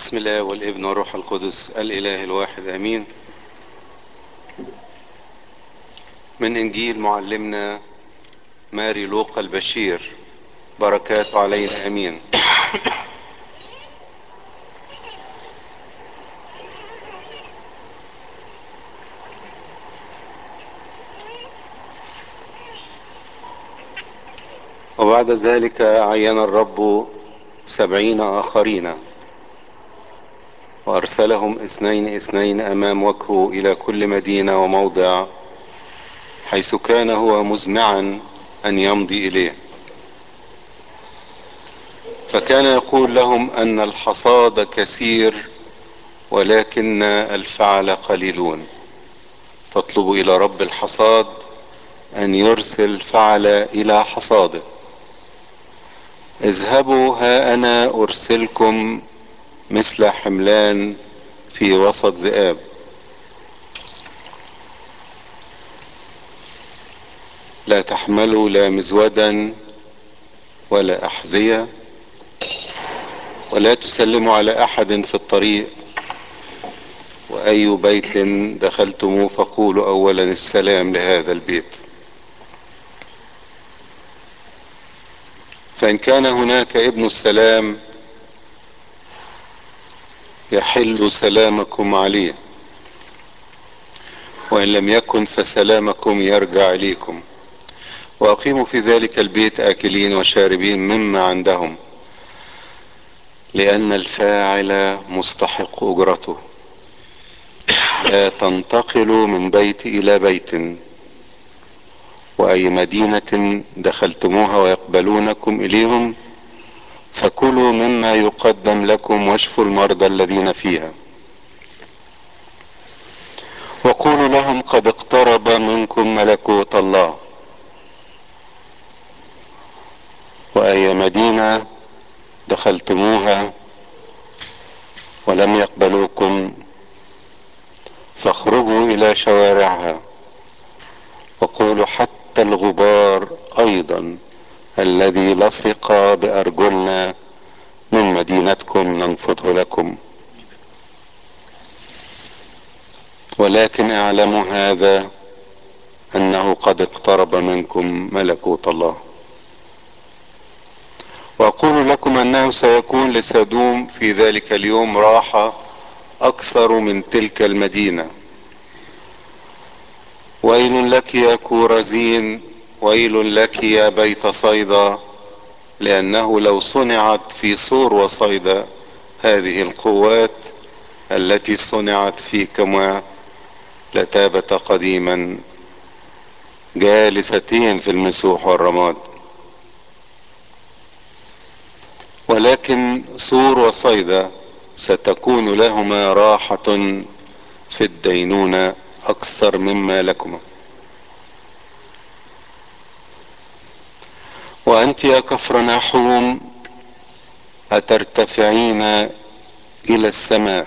بسم الله والابن والروح القدس الإله الواحد آمين من إنجيل معلمنا ماري لوقا البشير بركاته علينا آمين وبعد ذلك عين الرب سبعين آخرين وأرسلهم اثنين اثنين أمام وجهه إلى كل مدينة وموضع حيث كان هو مزمعا أن يمضي إليه فكان يقول لهم أن الحصاد كثير ولكن الفعل قليلون فاطلبوا إلى رب الحصاد أن يرسل فعل إلى حصاده اذهبوا ها أنا أرسلكم مثل حملان في وسط ذئاب لا تحملوا لا مزودا ولا أحذية ولا تسلموا على أحد في الطريق وأي بيت دخلتموه فقولوا أولا السلام لهذا البيت فإن كان هناك ابن السلام يحل سلامكم عليه وإن لم يكن فسلامكم يرجع إليكم وأقيموا في ذلك البيت آكلين وشاربين مما عندهم لأن الفاعل مستحق أجرته لا تنتقلوا من بيت إلى بيت وأي مدينة دخلتموها ويقبلونكم إليهم فكلوا مما يقدم لكم واشفوا المرضى الذين فيها وقولوا لهم قد اقترب منكم ملكوت الله وأي مدينة دخلتموها ولم يقبلوكم فاخرجوا إلى شوارعها وقولوا حتى الغبار أيضا الذي لصق بأرجلنا من مدينتكم ننفضه لكم ولكن اعلموا هذا أنه قد اقترب منكم ملكوت الله وأقول لكم أنه سيكون لسدوم في ذلك اليوم راحة أكثر من تلك المدينة ويل لك يا كورزين ويل لك يا بيت صيدا لأنه لو صنعت في صور وصيدا هذه القوات التي صنعت فيكما لتابت قديما جالستين في المسوح والرماد ولكن صور وصيدا ستكون لهما راحة في الدينونة أكثر مما لكما وأنت يا كفر ناحوم أترتفعين إلى السماء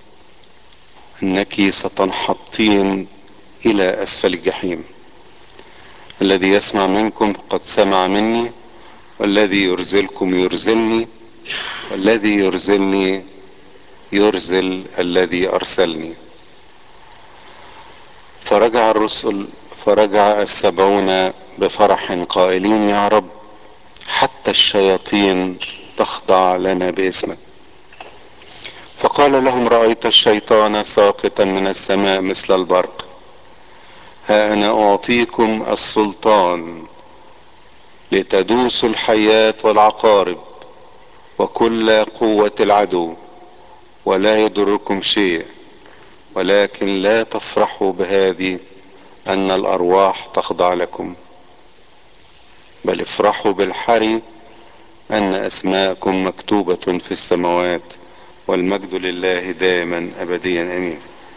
أنك ستنحطين إلى أسفل الجحيم الذي يسمع منكم قد سمع مني والذي يرزلكم يرزلني والذي يرزلني يرزل الذي أرسلني فرجع الرسل فرجع السبعون بفرح قائلين يا رب حتى الشياطين تخضع لنا باسمك فقال لهم رأيت الشيطان ساقطا من السماء مثل البرق ها أنا أعطيكم السلطان لتدوسوا الحياة والعقارب وكل قوة العدو ولا يضركم شيء ولكن لا تفرحوا بهذه أن الأرواح تخضع لكم بل افرحوا بالحري أن أسماءكم مكتوبة في السماوات والمجد لله دائما أبديا أمين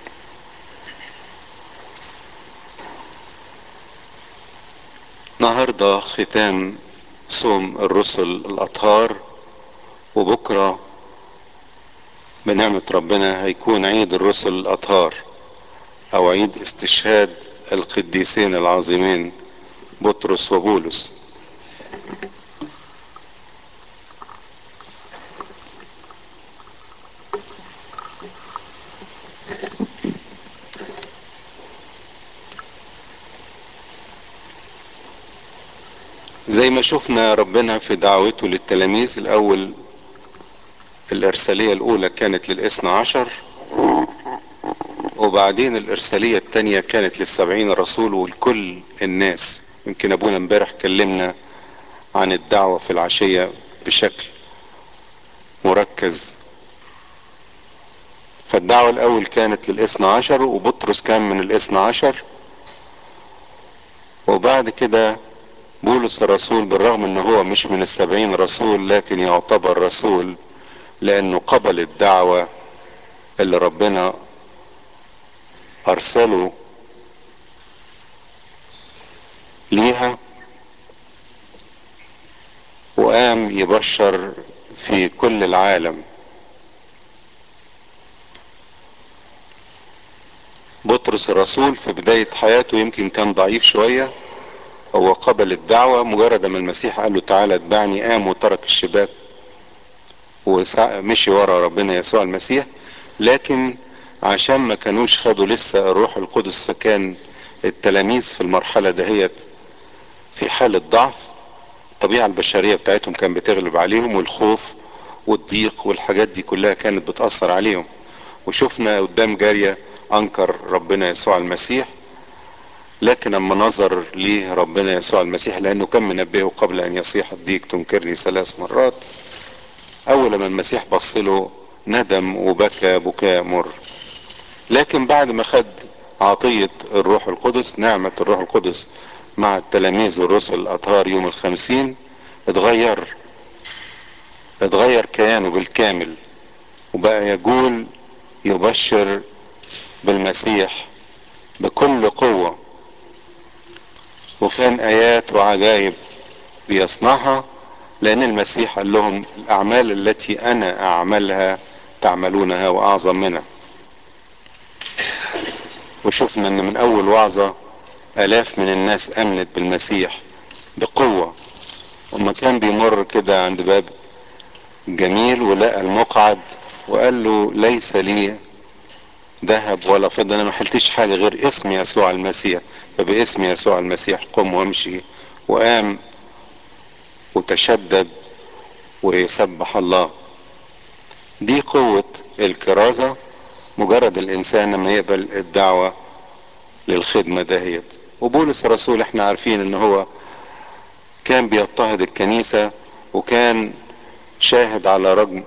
النهاردة ختام صوم الرسل الأطهار وبكرة بنعمة ربنا هيكون عيد الرسل الأطهار أو عيد استشهاد القديسين العظيمين بطرس وبولس زي ما شفنا ربنا في دعوته للتلاميذ الاول الارسالية الاولى كانت للاثنى عشر وبعدين الارسالية التانية كانت للسبعين رسول ولكل الناس يمكن ابونا امبارح كلمنا عن الدعوة في العشية بشكل مركز فالدعوة الاول كانت للاثنى عشر وبطرس كان من الاثنى عشر وبعد كده بولس الرسول بالرغم ان هو مش من السبعين رسول لكن يعتبر رسول لانه قبل الدعوة اللي ربنا ارسله ليها وقام يبشر في كل العالم بطرس الرسول في بداية حياته يمكن كان ضعيف شوية هو قبل الدعوة مجرد ما المسيح قال له تعالى اتبعني قام وترك الشباك ومشي ورا ربنا يسوع المسيح لكن عشان ما كانوش خدوا لسه الروح القدس فكان التلاميذ في المرحلة دهيت في حالة ضعف الطبيعة البشرية بتاعتهم كان بتغلب عليهم والخوف والضيق والحاجات دي كلها كانت بتأثر عليهم وشفنا قدام جارية أنكر ربنا يسوع المسيح لكن اما نظر ليه ربنا يسوع المسيح لأنه كان منبهه قبل أن يصيح الضيق تنكرني ثلاث مرات أول ما المسيح بص له ندم وبكى بكاء مر لكن بعد ما خد عطية الروح القدس نعمة الروح القدس مع التلاميذ والرسل الأطهار يوم الخمسين اتغير اتغير كيانه بالكامل وبقى يقول يبشر بالمسيح بكل قوة وكان آيات وعجائب بيصنعها لأن المسيح قال لهم الأعمال التي أنا أعملها تعملونها وأعظم منها وشفنا أن من أول وعظة آلاف من الناس أمنت بالمسيح بقوة وما كان بيمر كده عند باب جميل ولقى المقعد وقال له ليس لي ذهب ولا فضة انا ما حلتش حاجة غير اسم يسوع المسيح فباسم يسوع المسيح قم وامشي وقام وتشدد ويسبح الله دي قوة الكرازة مجرد الانسان لما يقبل الدعوة للخدمة دهيت وبولس الرسول احنا عارفين ان هو كان بيضطهد الكنيسة وكان شاهد على رجم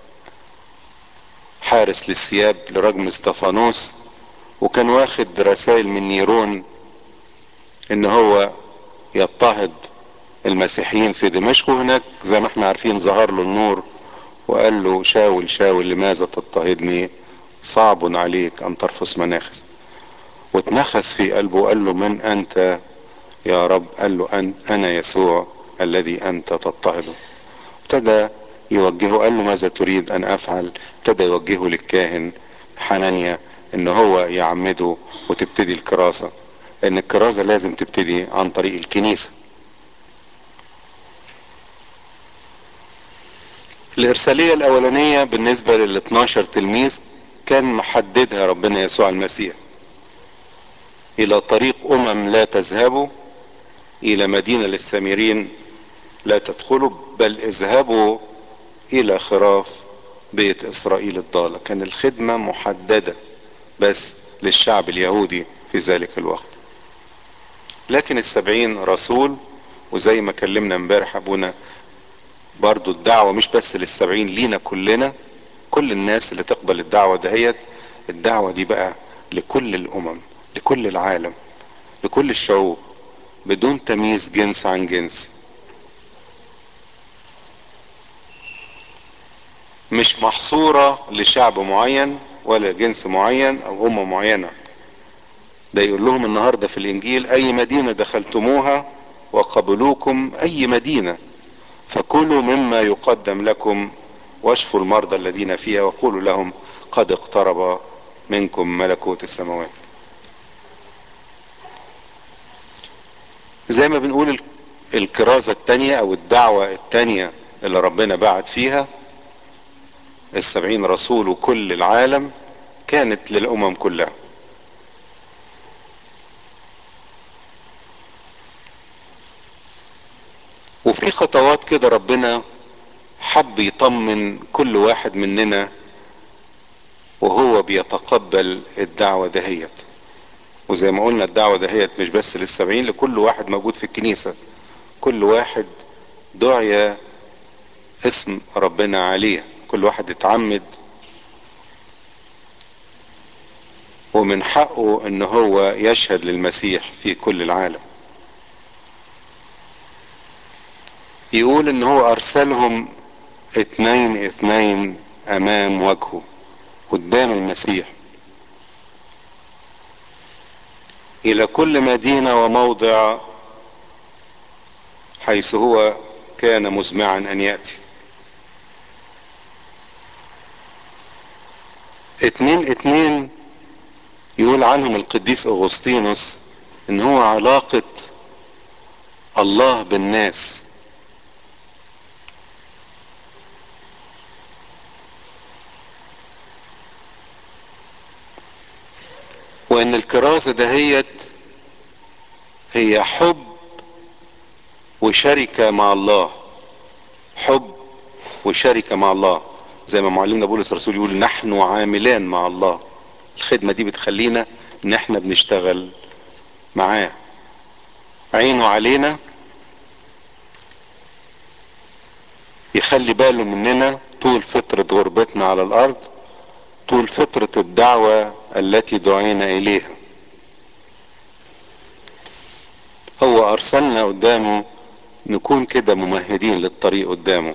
حارس للثياب لرجم استفانوس وكان واخد رسائل من نيرون ان هو يضطهد المسيحيين في دمشق وهناك زي ما احنا عارفين ظهر له النور وقال له شاول شاول لماذا تضطهدني صعب عليك ان ترفس مناخس واتنخس في قلبه وقال له من انت يا رب قال له أن انا يسوع الذي انت تضطهده ابتدى يوجهه قال له ماذا تريد ان افعل ابتدى يوجهه للكاهن حنانيا ان هو يعمده وتبتدي الكراسة ان الكراسة لازم تبتدي عن طريق الكنيسة الارسالية الاولانية بالنسبة لل 12 تلميذ كان محددها ربنا يسوع المسيح الى طريق امم لا تذهبوا الى مدينة للسامرين لا تدخلوا بل اذهبوا الى خراف بيت اسرائيل الضالة كان الخدمة محددة بس للشعب اليهودي في ذلك الوقت لكن السبعين رسول وزي ما كلمنا امبارح ابونا برضو الدعوة مش بس للسبعين لينا كلنا كل الناس اللي تقبل الدعوة دهيت الدعوة دي بقى لكل الامم لكل العالم لكل الشعوب بدون تمييز جنس عن جنس مش محصورة لشعب معين ولا جنس معين او امة معينة ده يقول لهم النهاردة في الانجيل اي مدينة دخلتموها وقبلوكم اي مدينة فكلوا مما يقدم لكم واشفوا المرضى الذين فيها وقولوا لهم قد اقترب منكم ملكوت السماوات زي ما بنقول الكرازة التانية او الدعوة التانية اللي ربنا بعت فيها السبعين رسول وكل العالم كانت للامم كلها خطوات كده ربنا حب يطمن كل واحد مننا وهو بيتقبل الدعوة دهيت وزي ما قلنا الدعوة دهيت مش بس للسبعين لكل واحد موجود في الكنيسة كل واحد دعي اسم ربنا عليه كل واحد اتعمد ومن حقه ان هو يشهد للمسيح في كل العالم يقول ان هو ارسلهم اتنين اتنين امام وجهه قدام المسيح الى كل مدينة وموضع حيث هو كان مزمعا ان يأتي اتنين اتنين يقول عنهم القديس اغسطينوس ان هو علاقة الله بالناس وان الكرازة دهيت هي حب وشركة مع الله حب وشركة مع الله زي ما معلمنا بولس الرسول يقول نحن عاملان مع الله الخدمة دي بتخلينا ان احنا بنشتغل معاه عينه علينا يخلي باله مننا طول فترة غربتنا على الارض طول فترة الدعوة التي دعينا اليها هو ارسلنا قدامه نكون كده ممهدين للطريق قدامه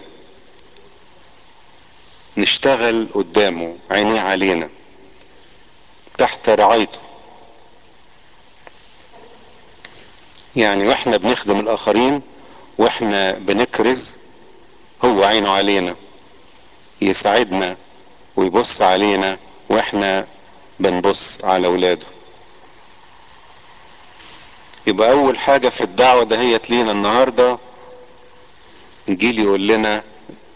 نشتغل قدامه عينيه علينا تحت رعايته يعني واحنا بنخدم الاخرين واحنا بنكرز هو عينه علينا يساعدنا ويبص علينا واحنا بنبص على اولاده يبقى اول حاجة في الدعوة دهيت لينا النهاردة انجيل يقول لنا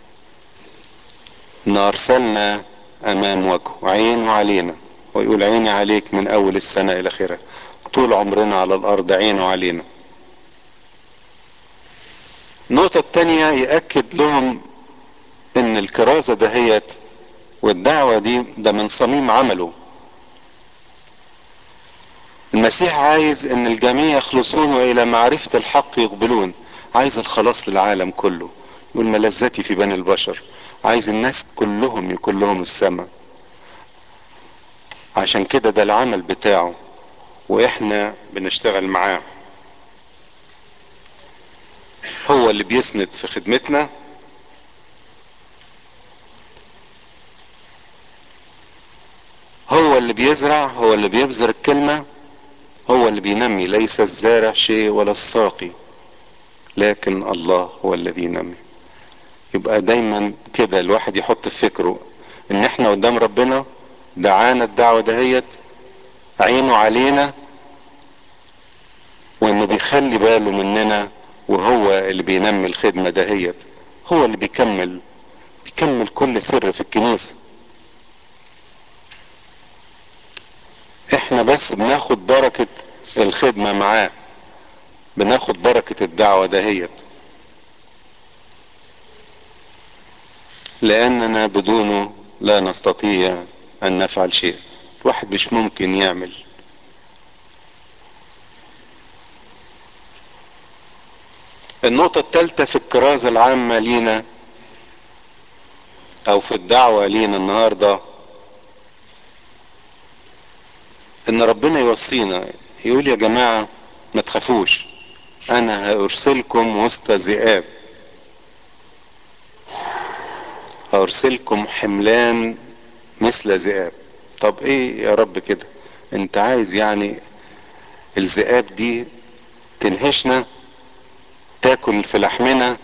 ان ارسلنا امام وجهه عينه علينا ويقول عيني عليك من اول السنة الى اخرها طول عمرنا على الارض عينه علينا النقطة التانية يأكد لهم ان الكرازة دهيت والدعوة دي ده من صميم عمله المسيح عايز ان الجميع يخلصون والى معرفة الحق يقبلون عايز الخلاص للعالم كله يقول ملذتي في بني البشر عايز الناس كلهم يكون لهم السماء عشان كده ده العمل بتاعه واحنا بنشتغل معاه هو اللي بيسند في خدمتنا هو اللي بيزرع هو اللي بيبذر الكلمة هو اللي بينمي ليس الزارع شيء ولا الساقي لكن الله هو الذي ينمي يبقى دايما كده الواحد يحط في فكره ان احنا قدام ربنا دعانا الدعوة دهيت عينه علينا وانه بيخلي باله مننا وهو اللي بينمي الخدمة دهيت هو اللي بيكمل بيكمل كل سر في الكنيسة احنا بس بناخد بركة الخدمة معاه بناخد بركة الدعوة دهيت لاننا بدونه لا نستطيع ان نفعل شيء الواحد مش ممكن يعمل النقطة الثالثة في الكرازة العامة لينا او في الدعوة لينا النهاردة ان ربنا يوصينا يقول يا جماعة ما تخافوش انا هارسلكم وسط ذئاب هارسلكم حملان مثل ذئاب طب ايه يا رب كده انت عايز يعني الذئاب دي تنهشنا تاكل في لحمنا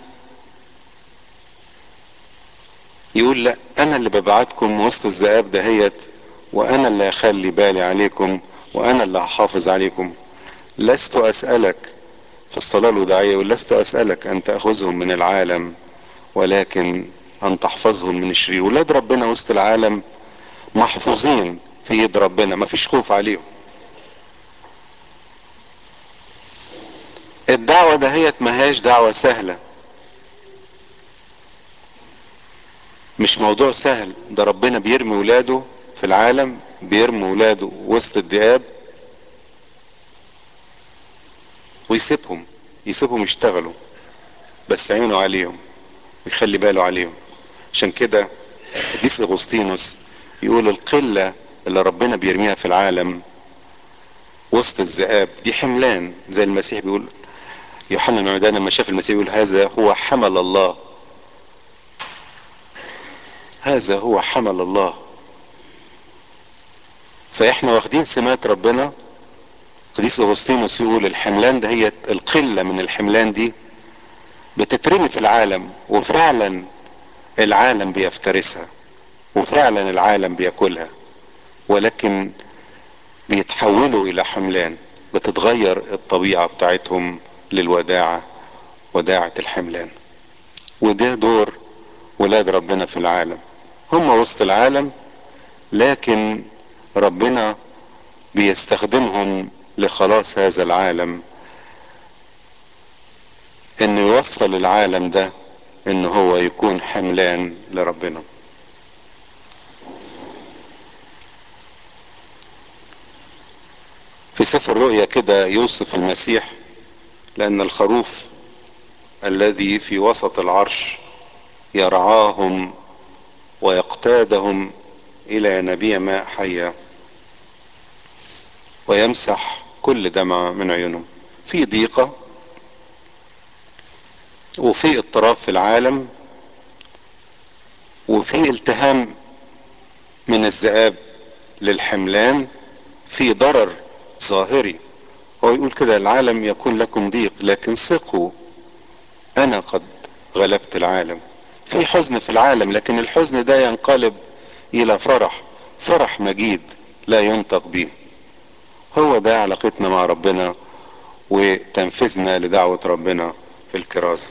يقول لا انا اللي ببعتكم وسط الذئاب دهيت وانا اللي هخلي بالي عليكم وانا اللي هحافظ عليكم لست اسألك في الصلاة الوداعية ولست اسألك ان تأخذهم من العالم ولكن ان تحفظهم من الشرير ولاد ربنا وسط العالم محفوظين في يد ربنا مفيش خوف عليهم الدعوة دهيت مهاش دعوة سهلة مش موضوع سهل ده ربنا بيرمي ولاده في العالم بيرمي ولاده وسط الذئاب ويسيبهم يسيبهم يشتغلوا بس عينه عليهم ويخلي باله عليهم عشان كده قديس اغسطينوس يقول القلة اللي ربنا بيرميها في العالم وسط الذئاب دي حملان زي المسيح بيقول يوحنا المعدان لما شاف المسيح يقول هذا هو حمل الله هذا هو حمل الله فاحنا واخدين سمات ربنا قديس اغسطينوس يقول الحملان ده هي القله من الحملان دي بتترمي في العالم وفعلا العالم بيفترسها وفعلا العالم بياكلها ولكن بيتحولوا الى حملان بتتغير الطبيعه بتاعتهم للوداعه وداعه الحملان وده دور ولاد ربنا في العالم هم وسط العالم لكن ربنا بيستخدمهم لخلاص هذا العالم انه يوصل العالم ده ان هو يكون حملان لربنا في سفر الرؤيا كده يوصف المسيح لان الخروف الذي في وسط العرش يرعاهم ويقتادهم الى ينابيع ماء حيه ويمسح كل دمع من عيونهم في ضيقه وفي اضطراب في العالم وفي التهام من الذئاب للحملان في ضرر ظاهري هو يقول كده العالم يكون لكم ضيق لكن ثقوا انا قد غلبت العالم في حزن في العالم لكن الحزن ده ينقلب الى فرح فرح مجيد لا ينطق به هو ده علاقتنا مع ربنا وتنفيذنا لدعوة ربنا في الكرازة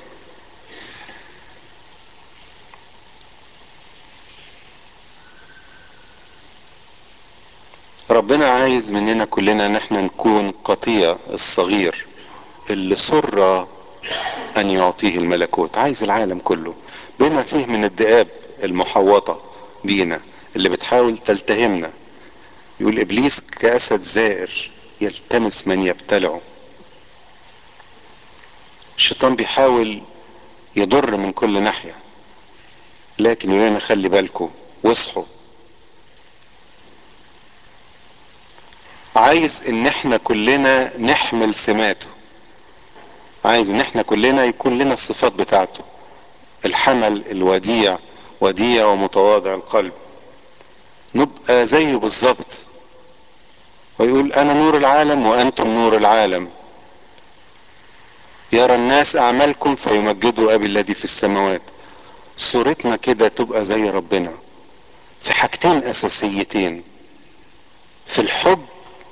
ربنا عايز مننا كلنا ان احنا نكون قطيع الصغير اللي سر ان يعطيه الملكوت عايز العالم كله بما فيه من الذئاب المحوطة بينا اللي بتحاول تلتهمنا يقول ابليس كاسد زائر يلتمس من يبتلعه الشيطان بيحاول يضر من كل ناحية لكن يقول لنا خلي بالكم واصحوا عايز ان احنا كلنا نحمل سماته عايز ان احنا كلنا يكون لنا الصفات بتاعته الحمل الوديع وديع ومتواضع القلب نبقى زيه بالظبط ويقول انا نور العالم وانتم نور العالم يرى الناس اعمالكم فيمجدوا ابي الذي في السماوات صورتنا كده تبقى زي ربنا في حاجتين اساسيتين في الحب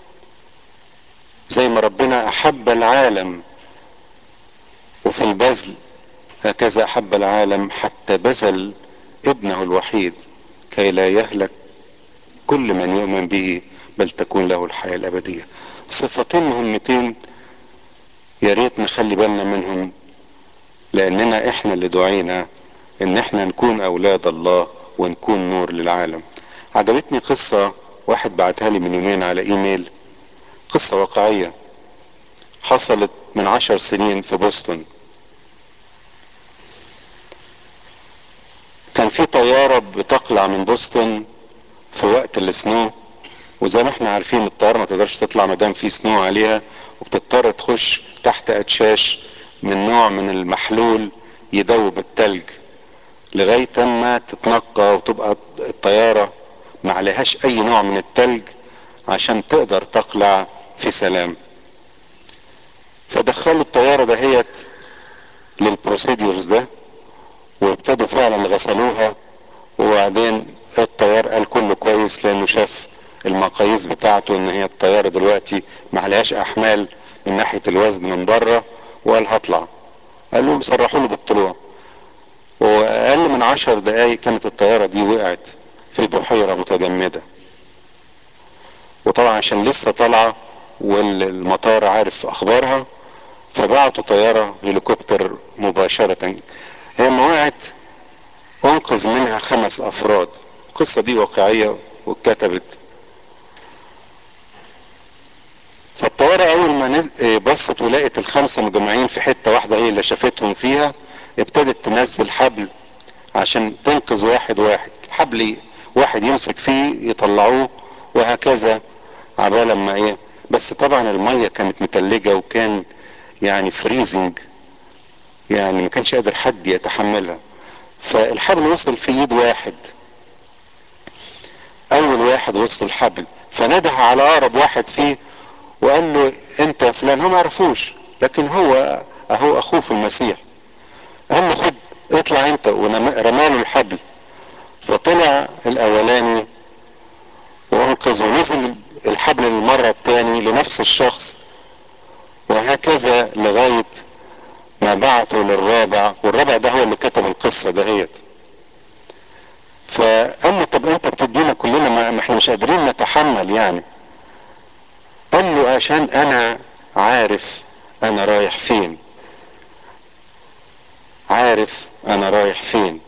زي ما ربنا احب العالم وفي البذل هكذا احب العالم حتى بذل ابنه الوحيد كي لا يهلك كل من يؤمن به بل تكون له الحياه الابديه صفتين مهمتين يا ريت نخلي بالنا منهم لاننا احنا اللي دعينا ان احنا نكون اولاد الله ونكون نور للعالم عجبتني قصة واحد بعتها لي من يومين على ايميل قصة واقعية حصلت من عشر سنين في بوسطن كان في طيارة بتقلع من بوسطن في وقت السنو وزي ما احنا عارفين الطيارة ما تقدرش تطلع ما دام في سنو عليها وبتضطر تخش تحت اتشاش من نوع من المحلول يدوب التلج لغاية ما تتنقى وتبقى الطيارة ما عليهاش اي نوع من التلج عشان تقدر تقلع في سلام فدخلوا الطيارة دهيت للبروسيديورز ده وابتدوا فعلا غسلوها وبعدين الطيار قال كله كويس لانه شاف المقاييس بتاعته ان هي الطيارة دلوقتي ما عليهاش احمال من ناحية الوزن من بره وقال هطلع قال لهم صرحوا له بالطلوع واقل من عشر دقايق كانت الطيارة دي وقعت في بحيرة متجمدة وطبعا عشان لسه طالعة والمطار عارف اخبارها فبعتوا طيارة هليكوبتر مباشرة هي لما وقعت انقذ منها خمس افراد القصة دي واقعية واتكتبت فالطيارة اول ما نز... بصت ولقت الخمسة مجمعين في حتة واحدة هي اللي شافتهم فيها ابتدت تنزل حبل عشان تنقذ واحد واحد حبل واحد يمسك فيه يطلعوه وهكذا عبال ما ايه بس طبعا المية كانت متلجة وكان يعني فريزنج يعني ما كانش قادر حد يتحملها فالحبل وصل في ايد واحد اول واحد وصل الحبل فنده على اقرب واحد فيه وقال له انت يا فلان هو ما عرفوش لكن هو اهو اخوه في المسيح قال له خد اطلع انت ورماله الحبل فطلع الاولاني وانقذ ونزل الحبل المرة الثاني لنفس الشخص وهكذا لغاية ما بعته للرابع والرابع ده هو اللي كتب القصة دهيت فقال له طب انت بتدينا كلنا ما احنا مش قادرين نتحمل يعني قال له عشان انا عارف انا رايح فين عارف انا رايح فين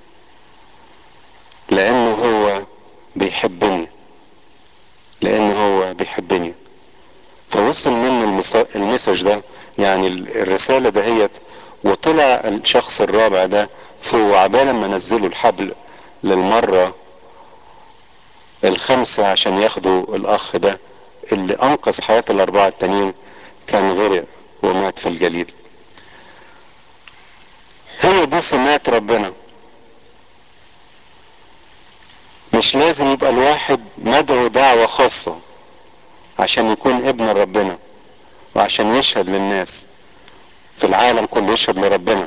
لانه هو بيحبني لانه هو بيحبني فوصل منه المسج ده يعني الرسالة دهيت وطلع الشخص الرابع ده فوق عبال ما نزلوا الحبل للمرة الخمسة عشان ياخدوا الاخ ده اللي انقذ حياة الاربعة التانيين كان غرق ومات في الجليد هي دي سمات ربنا مش لازم يبقى الواحد مدعو دعوة خاصة عشان يكون ابن ربنا وعشان يشهد للناس في العالم كله يشهد لربنا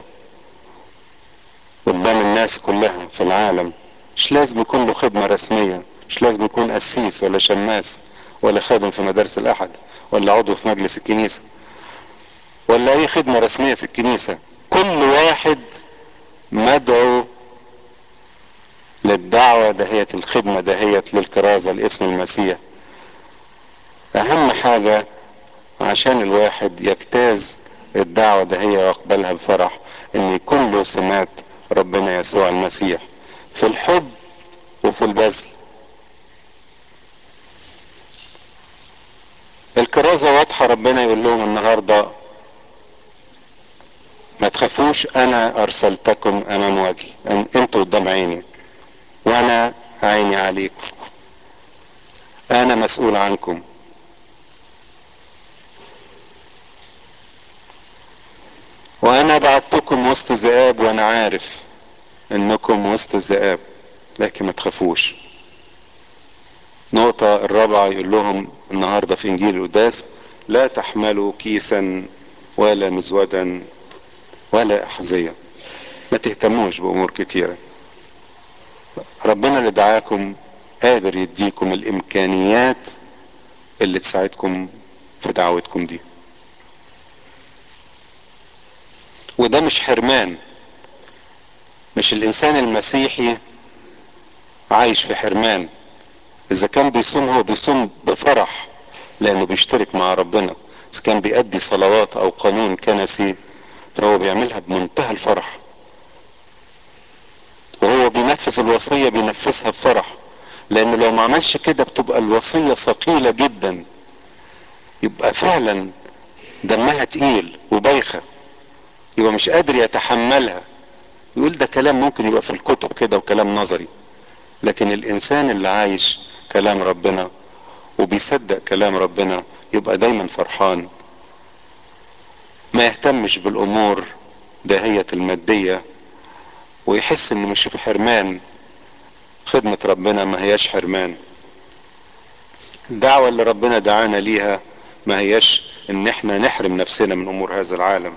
قدام الناس كلها في العالم مش لازم يكون له خدمة رسمية مش لازم يكون قسيس ولا شماس ولا خادم في مدارس الأحد ولا عضو في مجلس الكنيسة ولا أي خدمة رسمية في الكنيسة كل واحد مدعو للدعوة دهية الخدمة دهية للكرازة لاسم المسيح أهم حاجة عشان الواحد يجتاز الدعوة دهية ويقبلها بفرح إن يكون له سمات ربنا يسوع المسيح في الحب وفي البذل الكرازة واضحة ربنا يقول لهم النهاردة ما تخافوش انا ارسلتكم امام وجهي انتوا قدام عيني وانا عيني عليكم انا مسؤول عنكم وانا بعتكم وسط ذئاب وانا عارف انكم وسط ذئاب لكن ما تخافوش نقطة الرابعة يقول لهم النهاردة في انجيل القداس لا تحملوا كيسا ولا مزودا ولا احذية ما تهتموش بامور كتيرة ربنا اللي دعاكم قادر يديكم الامكانيات اللي تساعدكم في دعوتكم دي وده مش حرمان مش الانسان المسيحي عايش في حرمان اذا كان بيصوم هو بيصوم بفرح لانه بيشترك مع ربنا اذا كان بيأدي صلوات او قانون كنسي فهو بيعملها بمنتهى الفرح وهو بينفذ الوصية بينفذها بفرح لان لو ما عملش كده بتبقى الوصية ثقيلة جدا يبقى فعلا دمها تقيل وبايخة يبقى مش قادر يتحملها يقول ده كلام ممكن يبقى في الكتب كده وكلام نظري لكن الانسان اللي عايش كلام ربنا وبيصدق كلام ربنا يبقى دايما فرحان ما يهتمش بالامور داهية المادية ويحس انه مش في حرمان خدمة ربنا ما هياش حرمان الدعوة اللي ربنا دعانا ليها ما هياش ان احنا نحرم نفسنا من امور هذا العالم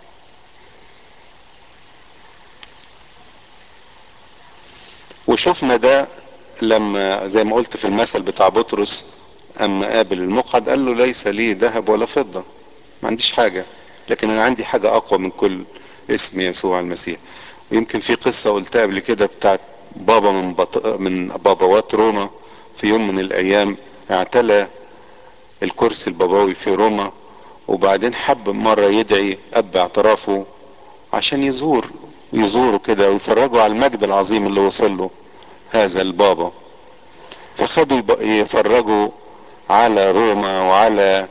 وشفنا ده لما زي ما قلت في المثل بتاع بطرس اما قابل المقعد قال له ليس لي ذهب ولا فضة ما عنديش حاجة لكن انا عندي حاجة اقوى من كل اسم يسوع المسيح ويمكن في قصة قلتها قبل كده بتاعت بابا من بط... من بابوات روما في يوم من الايام اعتلى الكرسي البابوي في روما وبعدين حب مرة يدعي اب اعترافه عشان يزور يزوروا كده ويفرجوا على المجد العظيم اللي وصل له هذا البابا فخدوا يفرجوا على روما وعلى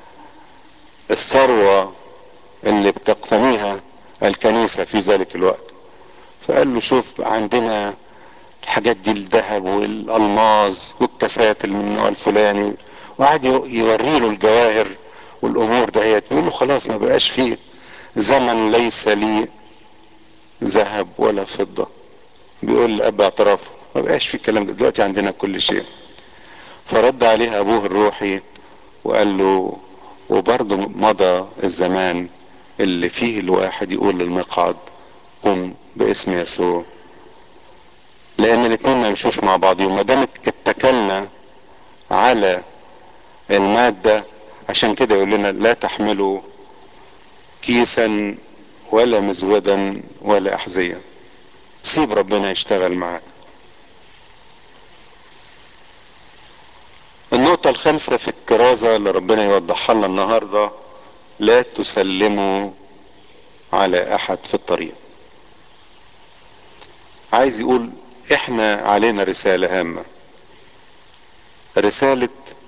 الثروة اللي بتقتنيها الكنيسة في ذلك الوقت فقال له شوف عندنا الحاجات دي الذهب والالماظ والكاسات اللي من النوع الفلاني وقعد يوري له الجواهر والامور دهيت بيقول له خلاص ما بقاش فيه زمن ليس لي ذهب ولا فضة بيقول لأب اعترافه ما بقاش في الكلام ده دلوقتي عندنا كل شيء فرد عليه ابوه الروحي وقال له وبرضه مضى الزمان اللي فيه الواحد يقول للمقعد قم باسم يسوع لان الاتنين ما يمشوش مع بعضهم ما دام اتكلنا على المادة عشان كده يقول لنا لا تحملوا كيسا ولا مزودا ولا احذية سيب ربنا يشتغل معاك النقطة الخامسة في الكرازة اللي ربنا يوضحها لنا النهاردة لا تسلموا على احد في الطريق عايز يقول احنا علينا رسالة هامة رسالة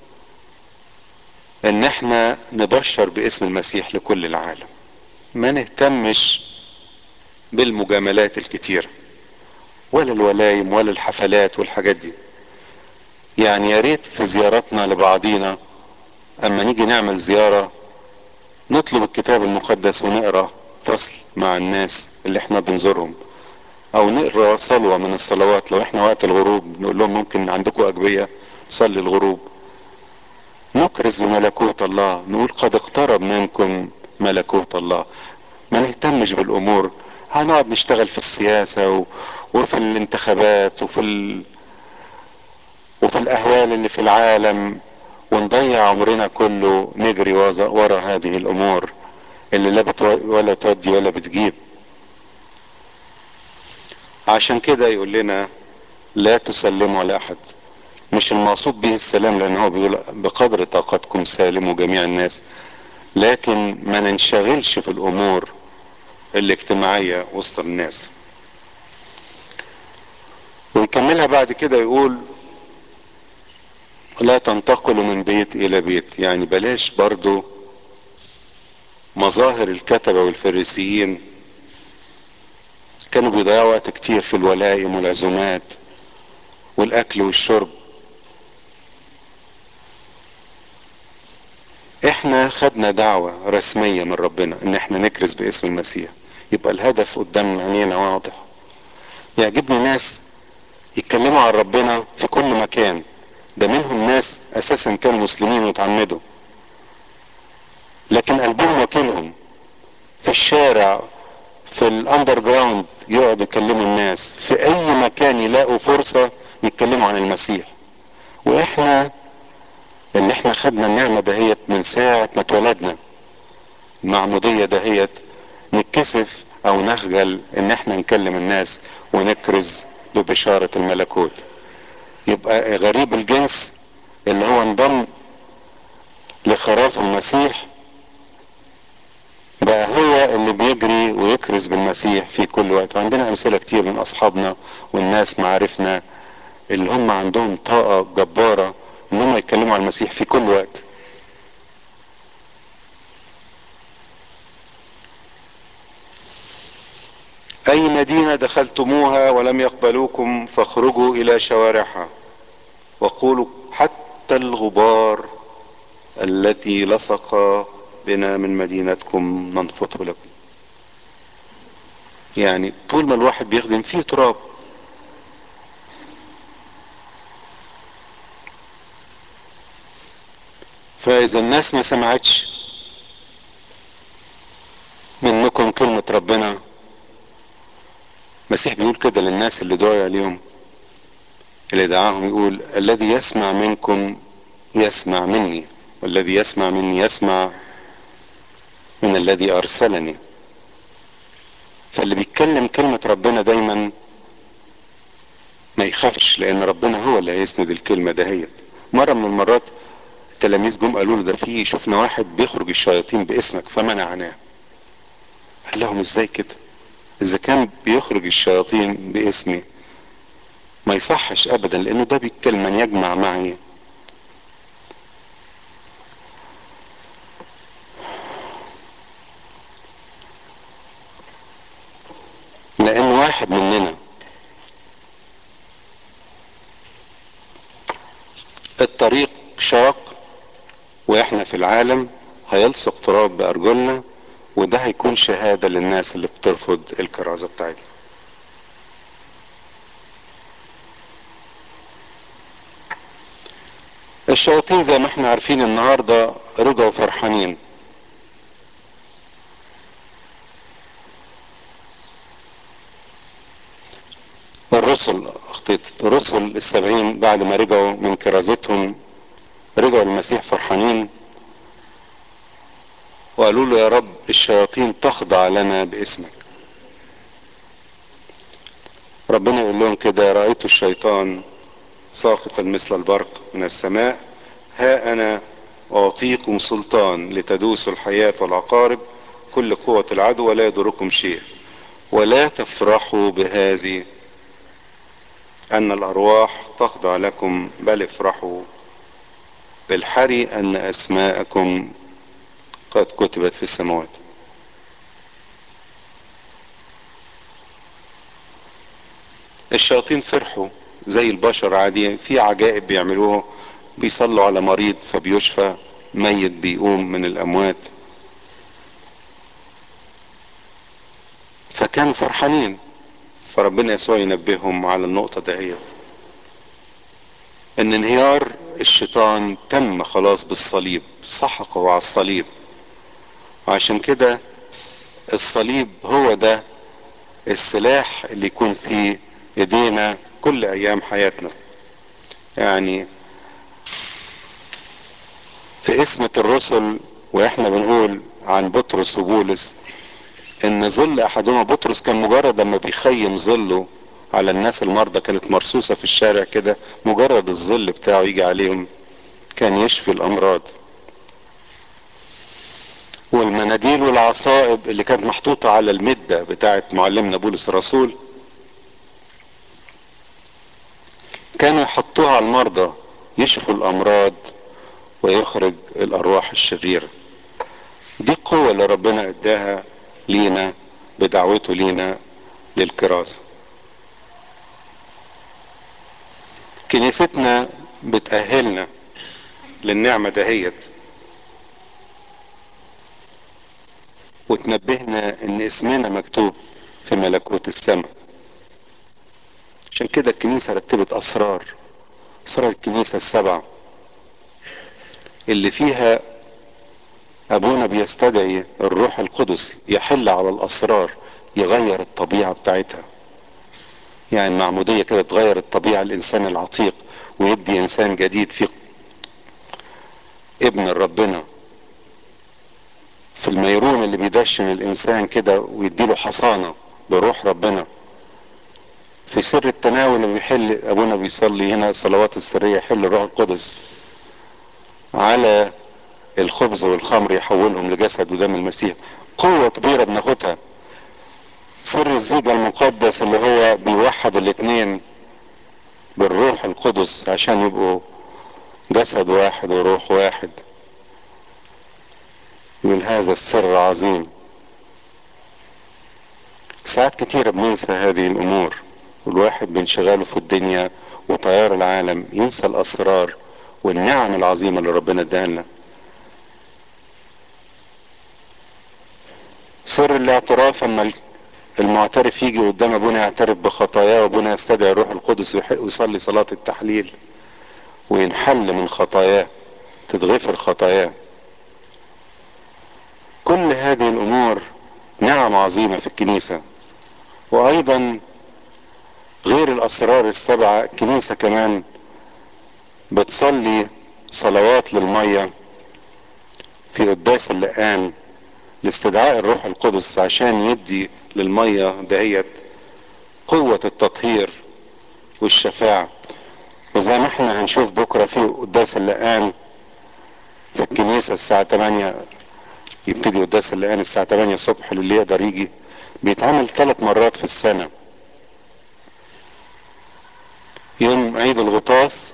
ان احنا نبشر باسم المسيح لكل العالم ما نهتمش بالمجاملات الكتيرة ولا الولايم ولا الحفلات والحاجات دي يعني يا ريت في زياراتنا لبعضينا اما نيجي نعمل زيارة نطلب الكتاب المقدس ونقرا فصل مع الناس اللي احنا بنزورهم او نقرا صلوة من الصلوات لو احنا وقت الغروب نقول لهم ممكن عندكم اجبية صلي الغروب نكرز بملكوت الله نقول قد اقترب منكم ملكوت الله ما نهتمش بالامور هنقعد نشتغل في السياسة و... وفي الانتخابات وفي ال... وفي الاهوال اللي في العالم ونضيع عمرنا كله نجري ورا هذه الامور اللي لا بتو... ولا تودي ولا بتجيب عشان كده يقول لنا لا تسلموا على احد مش المقصود به السلام لان هو بيقول بقدر طاقتكم سالموا جميع الناس لكن ما ننشغلش في الامور الاجتماعية وسط الناس ويكملها بعد كده يقول لا تنتقلوا من بيت الى بيت يعني بلاش برضو مظاهر الكتبة والفريسيين كانوا بيضيعوا وقت كتير في الولائم والعزومات والاكل والشرب احنا خدنا دعوة رسمية من ربنا ان احنا نكرز باسم المسيح يبقى الهدف قدام عينينا واضح يعجبني ناس يتكلموا عن ربنا في كل مكان ده منهم ناس اساسا كانوا مسلمين وتعمدوا لكن قلبهم وكيلهم في الشارع في الاندر جراوند يقعدوا يكلموا الناس في اي مكان يلاقوا فرصة يتكلموا عن المسيح واحنا اللي احنا خدنا النعمة دهيت من ساعة ما اتولدنا المعمودية دهيت نتكسف او نخجل ان احنا نكلم الناس ونكرز ببشارة الملكوت يبقى غريب الجنس اللي هو انضم لخراف المسيح بقى هو اللي بيجري ويكرز بالمسيح في كل وقت وعندنا امثلة كتير من اصحابنا والناس معارفنا اللي هم عندهم طاقة جبارة ان هم يتكلموا عن المسيح في كل وقت اي مدينة دخلتموها ولم يقبلوكم فاخرجوا الى شوارعها وقولوا حتى الغبار التي لصق بنا من مدينتكم ننفضه لكم يعني طول ما الواحد بيخدم فيه تراب فاذا الناس ما سمعتش منكم كلمة ربنا المسيح بيقول كده للناس اللي دعوا عليهم اللي دعاهم يقول الذي يسمع منكم يسمع مني والذي يسمع مني يسمع من الذي ارسلني فاللي بيتكلم كلمة ربنا دايما ما يخافش لان ربنا هو اللي هيسند الكلمة دهيت مرة من المرات التلاميذ جم قالوا له ده في شفنا واحد بيخرج الشياطين باسمك فمنعناه قال لهم ازاي كده اذا كان بيخرج الشياطين باسمي ما يصحش ابدا لانه ده بيتكلم من يجمع معي لان واحد مننا الطريق شاق واحنا في العالم هيلصق تراب بارجلنا وده هيكون شهادة للناس اللي بترفض الكرازة بتاعتنا الشياطين زي ما احنا عارفين النهاردة رجعوا فرحانين الرسل اخطيت الرسل السبعين بعد ما رجعوا من كرازتهم رجعوا المسيح فرحانين وقالوا له يا رب الشياطين تخضع لنا باسمك ربنا يقول لهم كده رأيت الشيطان ساقطا مثل البرق من السماء ها انا اعطيكم سلطان لتدوسوا الحياة والعقارب كل قوة العدو ولا يضركم شيء ولا تفرحوا بهذه ان الارواح تخضع لكم بل افرحوا بالحري ان اسماءكم قد كتبت في السماوات الشياطين فرحوا زي البشر عادي في عجائب بيعملوها بيصلوا على مريض فبيشفى ميت بيقوم من الاموات فكانوا فرحانين فربنا يسوع ينبههم على النقطة دهيت ان انهيار الشيطان تم خلاص بالصليب سحقه على الصليب وعشان كده الصليب هو ده السلاح اللي يكون في ايدينا كل ايام حياتنا يعني في اسمة الرسل واحنا بنقول عن بطرس وبولس ان ظل احدهما بطرس كان مجرد لما بيخيم ظله على الناس المرضى كانت مرصوصة في الشارع كده مجرد الظل بتاعه يجي عليهم كان يشفي الامراض والمناديل والعصائب اللي كانت محطوطة على المدة بتاعت معلمنا بولس الرسول كانوا يحطوها على المرضى يشفوا الامراض ويخرج الارواح الشريرة دي القوة اللي ربنا اداها لينا بدعوته لينا للكراسة كنيستنا بتأهلنا للنعمة دهيت وتنبهنا ان اسمنا مكتوب في ملكوت السماء عشان كده الكنيسة رتبت اسرار اسرار الكنيسة السبع اللي فيها ابونا بيستدعي الروح القدس يحل على الاسرار يغير الطبيعة بتاعتها يعني المعمودية كده تغير الطبيعة الانسان العتيق ويدي انسان جديد في ابن ربنا في الميرون اللي بيدشن الانسان كده ويديله حصانة بروح ربنا في سر التناول اللي بيحل ابونا بيصلي هنا الصلوات السرية يحل الروح القدس على الخبز والخمر يحولهم لجسد ودم المسيح قوة كبيرة بناخدها سر الزيج المقدس اللي هو بيوحد الاتنين بالروح القدس عشان يبقوا جسد واحد وروح واحد من هذا السر عظيم ساعات كتيرة بننسى هذه الامور والواحد بانشغاله في الدنيا وطيار العالم ينسى الاسرار والنعم العظيمة اللي ربنا اداها لنا سر الاعتراف اما المعترف يجي قدام ابونا يعترف بخطاياه وابونا يستدعي الروح القدس ويصلي صلاة التحليل وينحل من خطاياه تتغفر خطاياه كل هذه الامور نعم عظيمة في الكنيسة وايضا غير الاسرار السبعة الكنيسة كمان بتصلي صلوات للمية في قداس اللقان لاستدعاء الروح القدس عشان يدي للمية دهيت قوة التطهير والشفاعة وزي ما احنا هنشوف بكرة في قداس اللقان في الكنيسة الساعة 8 يبتدي قداس اللقان الساعة 8 الصبح للي يقدر يجي بيتعمل ثلاث مرات في السنة يوم عيد الغطاس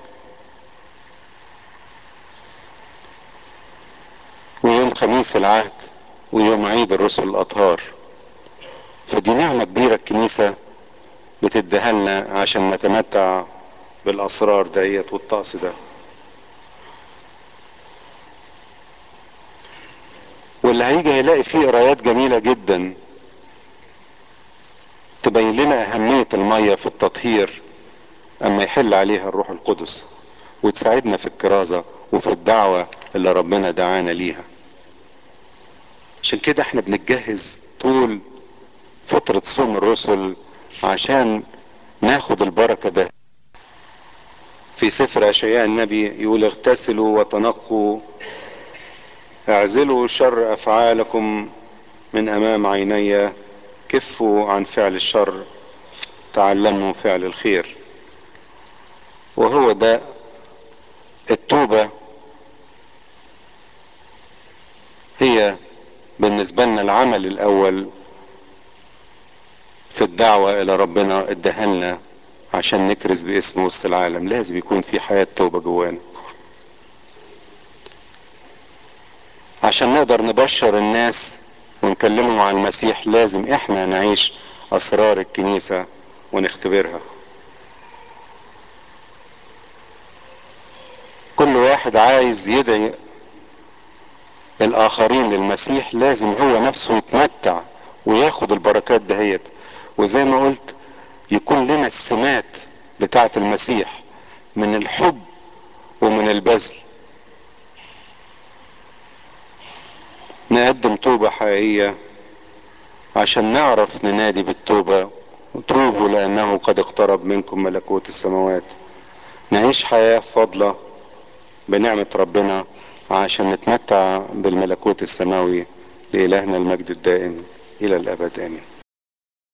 ويوم خميس العهد ويوم عيد الرسل الأطهار فدي نعمة كبيرة الكنيسة بتديها لنا عشان نتمتع بالأسرار ديت والطقس ده واللي هيجي هيلاقي فيه قرايات جميلة جدا تبين لنا أهمية المية في التطهير أما يحل عليها الروح القدس وتساعدنا في الكرازة وفي الدعوة اللي ربنا دعانا ليها عشان كده احنا بنتجهز طول فترة صوم الرسل عشان ناخد البركة ده في سفر أشعياء النبي يقول اغتسلوا وتنقوا اعزلوا شر أفعالكم من أمام عيني كفوا عن فعل الشر تعلموا فعل الخير وهو ده التوبة هي بالنسبة لنا العمل الأول في الدعوة إلى ربنا ادهلنا عشان نكرز باسم وسط العالم لازم يكون في حياة توبة جوانا عشان نقدر نبشر الناس ونكلمهم عن المسيح لازم احنا نعيش اسرار الكنيسة ونختبرها كل واحد عايز يدعي الاخرين للمسيح لازم هو نفسه يتمتع وياخد البركات دهيت وزي ما قلت يكون لنا السمات بتاعة المسيح من الحب ومن البذل نقدم توبة حقيقية عشان نعرف ننادي بالتوبة وتوبوا لأنه قد اقترب منكم ملكوت السماوات نعيش حياة فضلة بنعمة ربنا عشان نتمتع بالملكوت السماوي لإلهنا المجد الدائم إلى الأبد آمين